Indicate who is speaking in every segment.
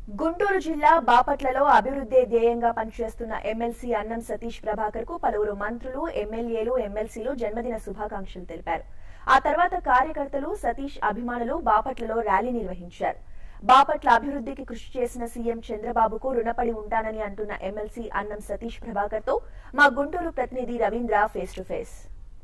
Speaker 1: గుంటూరు జిల్లా బాపట్లలో అభివృద్ధి ధ్యేయంగా పనిచేస్తున్న ఎమ్మెల్సీ అన్నం సతీష్ ప్రభాకర్ కు పలువురు మంత్రులు ఎమ్మెల్యేలు ఎమ్మెల్సీలు జన్మదిన శుభాకాంక్షలు తెలిపారు ఆ తర్వాత కార్యకర్తలు సతీష్ అభిమానులు బాపట్లలో ర్యాలీ నిర్వహించారు బాపట్ల అభివృద్ధికి కృషి చేసిన సీఎం చంద్రబాబుకు రుణపడి ఉంటానని అంటున్న ఎమ్మెల్సీ అన్నం సతీష్ ప్రభాకర్ తో మా గుంటూరు ప్రతినిధి Ravindra face to face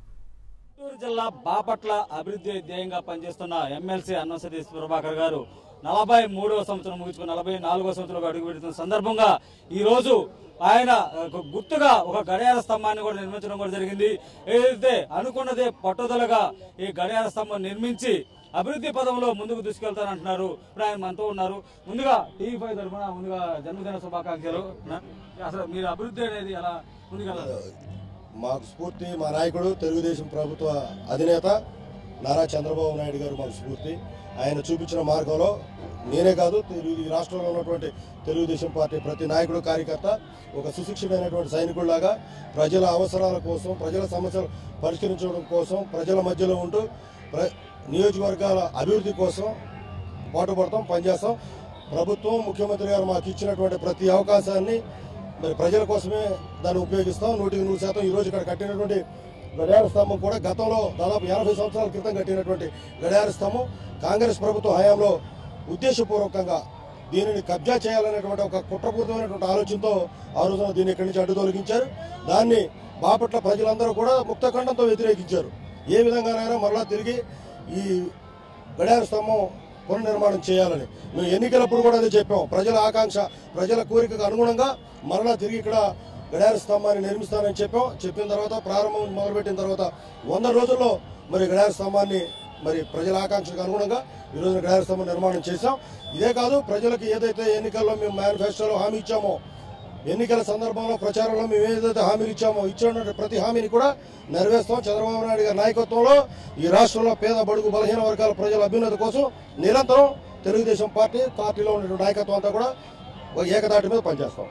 Speaker 2: Guntur జిల్లా బాపట్ల అభివృద్ధి ధ్యేయంగా పనిచేస్తున్న ఎమ్మెల్సీ అన్న సతీష్ ప్రభాకర్ గారు నలభై మూడవ సంవత్సరం ముగించుకుని నలభై నాలుగో సంవత్సరంలో అడుగు పెడుతున్న సందర్భంగా ఈ రోజు ఆయన ఒక గుర్తుగా ఒక గడియార స్తంభాన్ని కూడా నిర్మించడం కూడా జరిగింది ఏదైతే అనుకున్నదే పట్టుదలగా ఈ గడియార స్తంభం నిర్మించి అభివృద్ధి పదంలో ముందుకు దూసుకెళ్తానంటున్నారు ఇప్పుడు ఆయన మనతో ఉన్నారు ముందుగా టీవీ ఫైవ్ తరఫున ముందుగా జన్మదిన శుభాకాంక్షలు అసలు మీరు అభివృద్ధి అనేది ఎలా ముందుకెళ్ళాలి
Speaker 3: మాకు స్ఫూర్తి మా నాయకుడు తెలుగుదేశం ప్రభుత్వ అధినేత నారా చంద్రబాబు నాయుడు గారు మాకు స్ఫూర్తి ఆయన చూపించిన మార్గంలో నేనే కాదు తెలుగు ఈ రాష్ట్రంలో ఉన్నటువంటి తెలుగుదేశం పార్టీ ప్రతి నాయకుడు కార్యకర్త ఒక సుశిక్షితమైనటువంటి సైనికుడిలాగా ప్రజల అవసరాల కోసం ప్రజల సమస్యలు పరిష్కరించడం కోసం ప్రజల మధ్యలో ఉంటూ ప్ర నియోజకవర్గాల అభివృద్ధి కోసం పాటుపడతాం పనిచేస్తాం ప్రభుత్వం ముఖ్యమంత్రి గారు మాకు ఇచ్చినటువంటి ప్రతి అవకాశాన్ని మరి ప్రజల కోసమే దాన్ని ఉపయోగిస్తాం నూటికి నూరు శాతం ఈ రోజు ఇక్కడ కట్టినటువంటి గడియార స్తంభం కూడా గతంలో దాదాపు ఎనభై సంవత్సరాల క్రితం కట్టినటువంటి గడియార స్తంభం కాంగ్రెస్ ప్రభుత్వ హయాంలో ఉద్దేశపూర్వకంగా దీనిని కబ్జా చేయాలనేటువంటి ఒక కుట్రపూరితమైనటువంటి ఆలోచనతో ఆ రోజున దీన్ని ఇక్కడి నుంచి అడ్డు తొలగించారు దాన్ని బాపట్ల ప్రజలందరూ కూడా ముక్తఖండంతో వ్యతిరేకించారు ఏ విధంగానైనా మరలా తిరిగి ఈ గడియార స్తంభం పునర్నిర్మాణం చేయాలని మేము ఎన్నికలప్పుడు కూడా అదే చెప్పాం ప్రజల ఆకాంక్ష ప్రజల కోరికకు అనుగుణంగా మరలా తిరిగి ఇక్కడ గడియార స్తంభాన్ని నిర్మిస్తానని చెప్పాం చెప్పిన తర్వాత ప్రారంభం మొదలుపెట్టిన తర్వాత వంద రోజుల్లో మరి గడియార స్తంభాన్ని మరి ప్రజల ఆకాంక్షకు అనుగుణంగా ఈ రోజున గడియార స్తంభం నిర్మాణం చేశాం ఇదే కాదు ప్రజలకు ఏదైతే ఎన్నికల్లో మేము మేనిఫెస్టోలో హామీ ఇచ్చామో ఎన్నికల సందర్భంలో ప్రచారంలో మేము ఏదైతే హామీలు ఇచ్చామో ఇచ్చిన ప్రతి హామీని కూడా నెరవేర్స్తాం చంద్రబాబు నాయుడు గారి నాయకత్వంలో ఈ రాష్ట్రంలో పేద బడుగు బలహీన వర్గాల ప్రజల అభ్యున్నతి కోసం నిరంతరం తెలుగుదేశం పార్టీ పార్టీలో ఉన్న నాయకత్వం అంతా కూడా ఒక ఏకదాటి మీద పనిచేస్తాం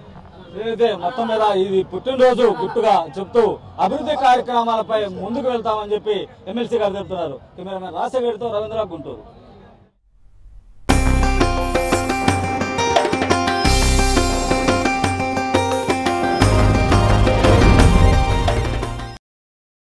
Speaker 2: ఏదైతే మొత్తం మీద ఇది పుట్టినరోజు గుట్టుగా చెప్తూ అభివృద్ధి కార్యక్రమాలపై ముందుకు వెళ్తామని చెప్పి ఎమ్మెల్సీ గారు చెప్తున్నారు కెమెరామెన్ రాజశేఖర్తో రవీంద్ర గుంటూరు